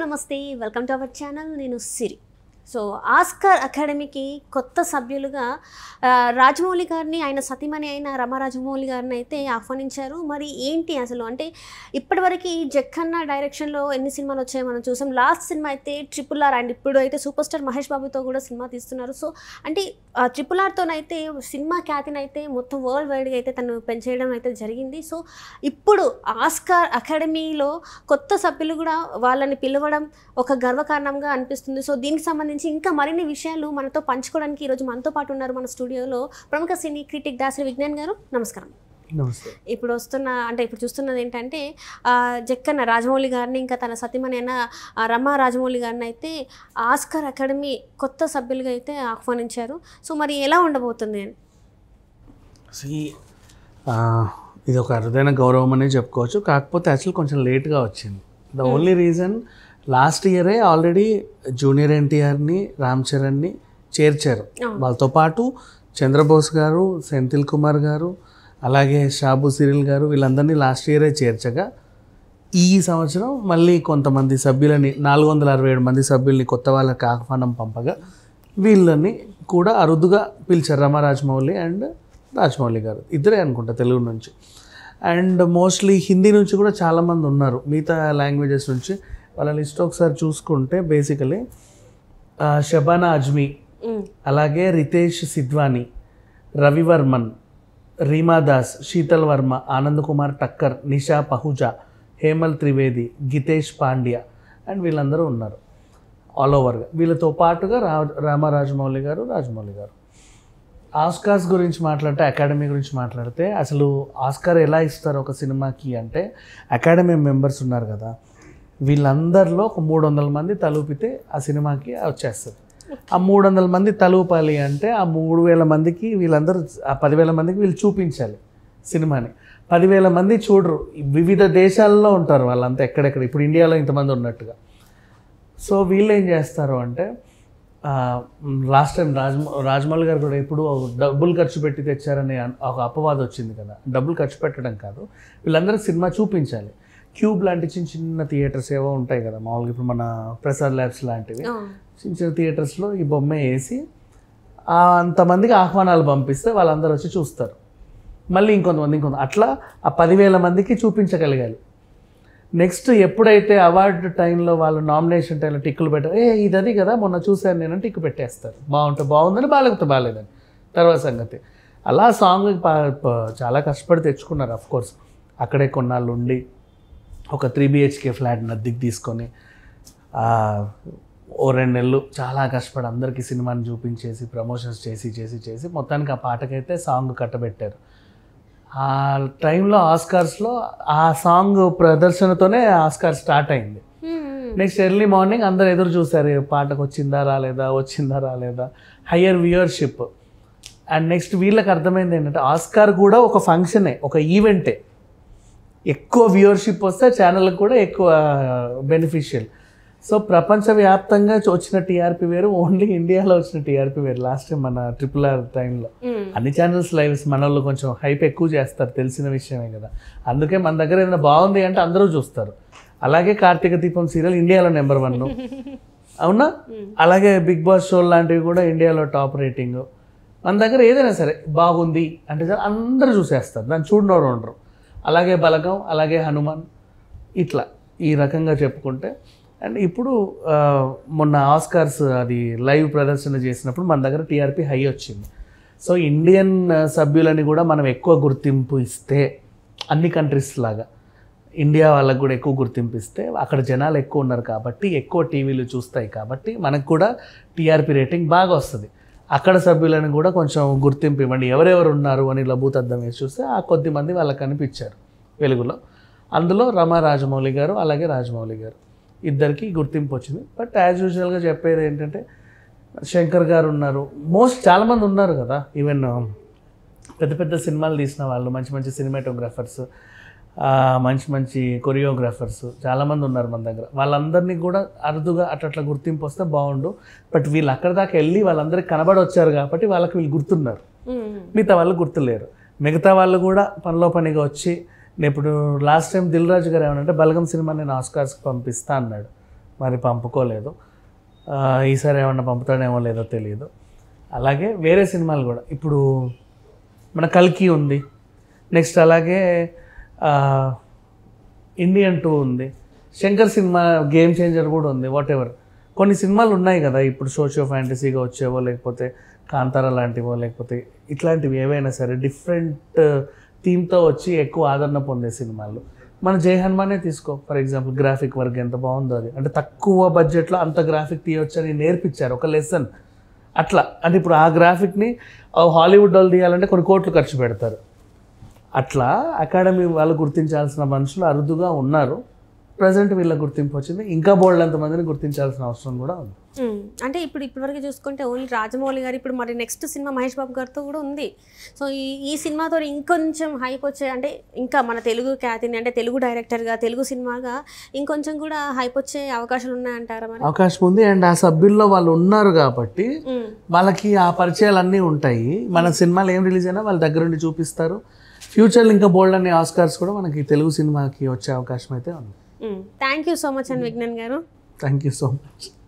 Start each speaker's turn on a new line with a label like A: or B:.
A: నమస్తే welcome to our channel నేను సిరి so Oscar అకాడమీకి కొత్త సభ్యులుగా ఆ, రాజమౌళి గారిని ఆయన సతీమణి అయిన రమ రాజమౌళి గారిని అయితే ఆహ్వానించారు మరి ఏంటి అసలు అంటే ఇప్పటివరకు ఈ జక్కన్న డైరెక్షన్లో ఎన్ని సినిమాలు వచ్చాయో మనం చూసాం లాస్ట్ సినిమా అయితే ట్రిపుల్ ఆర్ అండ్ ఇప్పుడు అయితే సూపర్ స్టార్ మహేష్ బాబుతో కూడా సినిమా తీస్తున్నారు సో అంటే ట్రిపుల్ ఆర్తోనైతే సినిమా ఖ్యాతిని అయితే మొత్తం వరల్డ్ వైడ్గా అయితే తను పెంచేయడం అయితే జరిగింది సో ఇప్పుడు ఆస్కార్ అకాడమీలో కొత్త సభ్యులు కూడా వాళ్ళని పిలవడం ఒక గర్వకారణంగా అనిపిస్తుంది సో దీనికి సంబంధించి ఇంకా మరిన్ని విషయాలు మనతో పంచుకోవడానికి ఈరోజు మనతో పాటు ఉన్నారు మన స్టూడియోలో ప్రముఖ సినీ క్రిటిక్ దాసరి విజ్ఞాన్ గారు నమస్కారం
B: నమస్తే
A: ఇప్పుడు వస్తున్న అంటే ఇప్పుడు చూస్తున్నది ఏంటంటే ఆ, జక్కన్న రాజమౌళి గారిని ఇంకా తన సతీమణి అయిన ఆ, రమ రాజమౌళి గారిని అయితే ఆస్కార్ అకాడమీ కొత్త సభ్యులుగా అయితే ఆహ్వానించారు సో మరి ఎలా ఉండబోతుంది అని
B: See, ఆ, ఇది ఒక అరుదైన గౌరవం అనే చెప్పుకోవచ్చు కాకపోతే యాక్చువల్ కొంచెం లేట్గా వచ్చింది ద ఓన్లీ రీజన్ లాస్ట్ ఇయరే ఆల్రెడీ జూనియర్ ఎన్టీఆర్ని రామ్ చరణ్ని చేర్చారు
A: అవును.
B: వాళ్ళతో పాటు చంద్రబోస్ గారు సెంథిల్ కుమార్ గారు అలాగే షాబు సిరిల్ గారు వీళ్ళందరినీ లాస్ట్ ఇయరే చేర్చగా ఈ సంవత్సరం మళ్ళీ కొంతమంది సభ్యులని నాలుగు వందల అరవై ఏడు మంది సభ్యుల్ని కొత్త వాళ్ళకి ఆహ్వానం పంపగా వీళ్ళని కూడా అరుదుగా పిలిచారు రమ రాజమౌళి అండ్ రాజమౌళి గారు ఇద్దరే అనుకుంటా తెలుగు నుంచి అండ్ మోస్ట్లీ హిందీ నుంచి కూడా చాలామంది ఉన్నారు మిగతా లాంగ్వేజెస్ నుంచి వాళ్ళ లిస్ట్ ఒకసారి చూసుకుంటే బేసికలీ షబానా అజ్మీ
A: ఉమ్,
B: అలాగే రితేష్ సిద్వాని రవివర్మన్ రీమా దాస్ శీతల్ వర్మ ఆనంద్ కుమార్ టక్కర్ నిషా పహుజా హేమల్ త్రివేది గితేష్ పాండ్య అండ్ వీళ్ళందరూ ఉన్నారు ఆల్ ఓవర్గా వీళ్ళతో పాటుగా రా రామ రాజమౌళి గారు రాజమౌళి గారు ఆస్కార్స్ గురించి మాట్లాడితే అకాడమీ గురించి మాట్లాడితే అసలు ఆస్కార్ ఎలా ఇస్తారు ఒక సినిమాకి అంటే అకాడమీ మెంబర్స్ ఉన్నారు కదా వీళ్ళందరిలో ఒక మూడు వందల మంది తలూపితే ఆ సినిమాకి వచ్చేస్తుంది ఆ మూడు వందల మంది తలూపాలి అంటే ఆ మూడు వేల మందికి వీళ్ళందరూ ఆ పదివేల మందికి వీళ్ళు చూపించాలి సినిమాని పదివేల మంది చూడరు వివిధ దేశాల్లో ఉంటారు వాళ్ళంతా ఎక్కడెక్కడ ఇప్పుడు ఇండియాలో ఇంతమంది ఉన్నట్టుగా సో వీళ్ళు ఏం చేస్తారు అంటే లాస్ట్ టైం రాజ్ రాజమౌళి గారు కూడా ఎప్పుడు డబ్బులు ఖర్చు పెట్టి తెచ్చారనే అన్- ఒక అపవాదం వచ్చింది కదా డబ్బులు ఖర్చు పెట్టడం కాదు వీళ్ళందరికీ సినిమా చూపించాలి క్యూబ్ లాంటి చిన్న చిన్న థియేటర్స్ ఏవో ఉంటాయి కదా మామూలుగా ఇప్పుడు మన ప్రసాద్ ల్యాబ్స్ లాంటివి
A: అవును.
B: చిన్న చిన్న థియేటర్స్లో ఈ బొమ్మ వేసి ఆ అంతమందికి ఆహ్వానాలు పంపిస్తే వాళ్ళందరూ వచ్చి చూస్తారు మళ్ళీ ఇంకొంతమంది ఇంకొంత అట్లా ఆ పదివేల మందికి చూపించగలగాలి నెక్స్ట్ ఎప్పుడైతే అవార్డు టైంలో వాళ్ళు నామినేషన్ టైంలో టిక్కులు పెట్టారు ఏ ఇది అది కదా మొన్న చూశాను నేను టిక్కు పెట్టేస్తారు బాగుంటే బాగుందని బాగాలేకపోతే బాగాలేదని తర్వాత సంగతి అలా సాంగ్ చాలా కష్టపడి తెచ్చుకున్నారు అఫ్ కోర్స్ అక్కడే కొన్నాళ్ళు ఉండి ఒక త్రీ బిహెచ్కే ఫ్లాట్ని అద్దెకి తీసుకొని ఆ, ఓ రెండు నెలలు చాలా కష్టపడి అందరికీ సినిమాని చూపించేసి ప్రమోషన్స్ చేసి చేసి చేసి మొత్తానికి ఆ పాటకైతే సాంగ్ కట్టబెట్టారు ఆ టైంలో ఆస్కార్స్లో ఆ సాంగ్ ప్రదర్శనతోనే ఆస్కార్ స్టార్ట్ అయింది
A: ఉమ్,
B: నెక్స్ట్ ఎర్లీ మార్నింగ్ అందరు ఎదురు చూసారు ఈ పాటకు వచ్చిందా రాలేదా వచ్చిందా రాలేదా హయ్యర్ వ్యూయర్షిప్ అండ్ నెక్స్ట్ వీళ్ళకి అర్థమైంది ఏంటంటే ఆస్కార్ కూడా ఒక ఫంక్షనే ఒక ఈవెంటే ఎక్కువ వ్యూయర్షిప్ వస్తే ఛానల్కి కూడా ఎక్కువ బెనిఫిషియల్ సో ప్రపంచవ్యాప్తంగా వచ్చిన టీఆర్పీ వేరు ఓన్లీ ఇండియాలో వచ్చిన టీఆర్పీ వేరు లాస్ట్ టైం మన ట్రిపుల్ ఆర్ టైంలో
A: ఉమ్,
B: అన్ని ఛానల్స్ లైవ్స్ మన వాళ్ళు కొంచెం హైప్ ఎక్కువ చేస్తారు తెలిసిన విషయమే కదా అందుకే మన దగ్గర ఏదైనా బాగుంది అంటే అందరూ చూస్తారు అలాగే కార్తీక దీపం సీరియల్ ఇండియాలో నెంబర్ వన్ అవునా అలాగే బిగ్ బాస్ షో లాంటివి కూడా ఇండియాలో టాప్ రేటింగ్ మన దగ్గర ఏదైనా సరే బాగుంది అంటే చాలు అందరూ చూసేస్తారు దాన్ని చూడనోరు ఉండరు అలాగే బలగం అలాగే హనుమాన్ ఇట్లా ఈ రకంగా చెప్పుకుంటే అండ్ ఇప్పుడు ఆ, మొన్న ఆస్కార్స్ అది లైవ్ ప్రదర్శన చేసినప్పుడు మన దగ్గర టీఆర్పీ హై వచ్చింది సో ఇండియన్ ఆ, సభ్యులని కూడా మనం ఎక్కువ గుర్తింపు ఇస్తే అన్ని కంట్రీస్ లాగా ఇండియా వాళ్ళకు కూడా ఎక్కువ గుర్తింపు ఇస్తే అక్కడ జనాలు ఎక్కువ ఉన్నారు కాబట్టి ఎక్కువ టీవీలు చూస్తాయి కాబట్టి మనకు కూడా టీఆర్పీ రేటింగ్ బాగా వస్తుంది అక్కడ సభ్యులను కూడా కొంచెం గుర్తింపు ఇవ్వండి ఎవరెవరు ఉన్నారు అని లభూతద్దం వేసి చూస్తే ఆ కొద్ది మంది వాళ్ళకి కనిపించారు వెలుగులో అందులో రమా రాజమౌళి గారు అలాగే రాజమౌళి గారు ఇద్దరికి గుర్తింపు వచ్చింది బట్ యాజ్ యూజువల్గా చెప్పేది ఏంటంటే శంకర్ గారు ఉన్నారు మోస్ట్ చాలామంది ఉన్నారు కదా ఈవెన్ పెద్ద పెద్ద సినిమాలు తీసిన వాళ్ళు మంచి మంచి సినిమాటోగ్రాఫర్స్ మంచి మంచి కొరియోగ్రాఫర్స్ చాలామంది ఉన్నారు మన దగ్గర వాళ్ళందరినీ కూడా అరుదుగా అట్లా అట్లా గుర్తింపు వస్తే బాగుండు బట్ వీళ్ళు అక్కడ దాకా వెళ్ళి వాళ్ళందరికీ కనబడి వచ్చారు కాబట్టి వాళ్ళకి వీళ్ళు గుర్తున్నారు
A: ఉమ్,
B: మిగతా వాళ్ళు గుర్తులేరు మిగతా వాళ్ళు కూడా పనిలో పనిగా వచ్చి నేను ఇప్పుడు లాస్ట్ టైం దిల్ రాజు గారు ఏమనంటే బలగం సినిమా నేను ఆస్కార్స్కి పంపిస్తా అన్నాడు మరి పంపుకోలేదు ఆ, ఈసారి ఏమన్నా పంపుతాడేమో లేదో తెలియదు అలాగే వేరే సినిమాలు కూడా ఇప్పుడు మన కల్కి ఉంది నెక్స్ట్ అలాగే ఆ, ఇండియన్ టూ ఉంది శంకర్ సినిమా గేమ్ చేంజర్ కూడా ఉంది వాట్ ఎవర్ కొన్ని సినిమాలు ఉన్నాయి కదా ఇప్పుడు సోషియో ఫ్యాంటసీగా వచ్చేవో లేకపోతే కాంతార లాంటివో లేకపోతే ఇట్లాంటివి ఏవైనా సరే డిఫరెంట్ థీమ్తో వచ్చి ఎక్కువ ఆదరణ పొందే సినిమాలు మన జై హనుమానే తీసుకో ఫర్ ఎగ్జాంపుల్ గ్రాఫిక్ వర్క్ ఎంత బాగుందో అది అంటే తక్కువ బడ్జెట్లో అంత గ్రాఫిక్ తీయొచ్చు అని నేర్పించారు ఒక లెసన్ అట్లా అంటే ఇప్పుడు ఆ గ్రాఫిక్ని హాలీవుడ్ వాళ్ళు తీయాలంటే కొన్ని కోట్లు ఖర్చు పెడతారు అట్లా అకాడమీ వాళ్ళు గుర్తించాల్సిన మనుషులు అరుదుగా ఉన్నారు ప్రజెంట్ వీళ్ళ గుర్తింపు వచ్చింది ఇంకా బోల్డ్ మందిని గుర్తించాల్సిన అవసరం కూడా ఉంది
A: మ్మ్. అంటే ఇప్పుడు ఇప్పటివరకు చూసుకుంటే ఓన్లీ రాజమౌళి గారు ఇప్పుడు మరి నెక్స్ట్ సినిమా మహేష్ బాబు గారితో కూడా ఉంది సో ఈ ఈ సినిమాతో ఇంకొంచెం హైప్ వచ్చే అంటే ఇంకా మన తెలుగు ఖ్యాతిని అంటే తెలుగు డైరెక్టర్గా తెలుగు సినిమాగా ఇంకొంచెం కూడా హైప్ వచ్చే అవకాశాలు ఉన్నాయంటారా మరి
B: అవకాశం ఉంది అండ్ ఆ సభ్యుల్లో వాళ్ళు ఉన్నారు కాబట్టి
A: మ్మ్.
B: వాళ్ళకి ఆ పరిచయాలు అన్నీ ఉంటాయి మన సినిమాలు ఏం రిలీజ్ అయినా వాళ్ళ దగ్గర నుండి చూపిస్తారు ఫ్యూచర్లో ఇంకా బోల్డ్ అనే ఆస్కార్స్ కూడా మనకి తెలుగు సినిమాకి వచ్చే అవకాశం అయితే ఉంది
A: థ్యాంక్ యూ సో మచ్ అండి విజ్ఞాన్ గారు
B: థ్యాంక్ యూ సో మచ్